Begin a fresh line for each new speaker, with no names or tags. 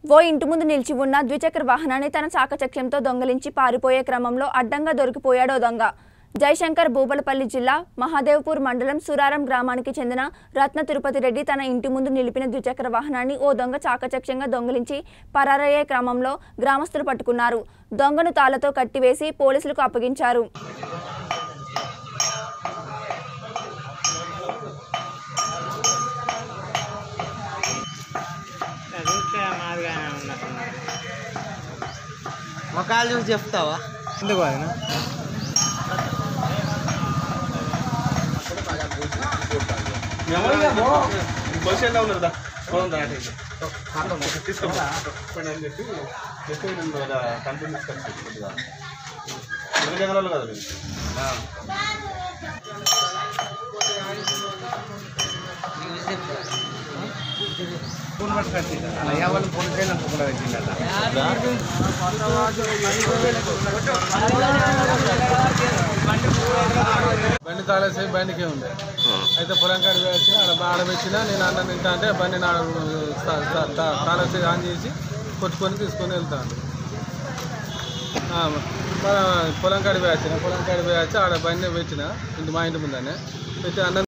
ఓ ఇంటి ముందు నిలిచి ఉన్న ద్విచక్ర వాహనాన్ని తన చాకచక్యంతో దొంగలించి పారిపోయే క్రమంలో అడ్డంగా దొరికిపోయాడో దొంగ జయశంకర్ భూపాలపల్లి జిల్లా మహాదేవ్పూర్ మండలం సురారం గ్రామానికి చెందిన రత్న తిరుపతి రెడ్డి తన ఇంటి ముందు నిలిపిన ద్విచక్ర వాహనాన్ని ఓ దొంగ చాకచక్యంగా దొంగిలించి పరారయ్యే క్రమంలో గ్రామస్తులు పట్టుకున్నారు దొంగను తాళ్లతో కట్టివేసి పోలీసులకు అప్పగించారు
చదివితే మాదిగానే ఉన్నట్టున్నది
మొక్కలు చూసి చెప్తావా
ఎందుకు అది
భవిష్యత్తులో ఉన్నదా పోదాం రా అటు. తీసుకోమ్మా. చెప్పండి అని చెప్పి చెప్పి నేను ఇలా కంపెనీ తీసుకొచ్చి కొద్దిగా ఎనిమిది ఎకరాలు కదా మీరు
బండి తాళేసి బండికే ఉంది అయితే పొలం కాడికి వచ్చి ఆడ ఆడ పెట్టిన నేను అన్నం తింటా అంటే బండి నా తాళేసి ఆన్ చేసి కొట్టుకొని తీసుకొని వెళ్తాను ఆ, మన పొలం కాడికి పోయి వచ్చిన పొలం కాడికి పోయి వచ్చి ఆడ బండి పెట్టిన ఇంటి మా ఇంటి ముందనే పెట్టి అన్నం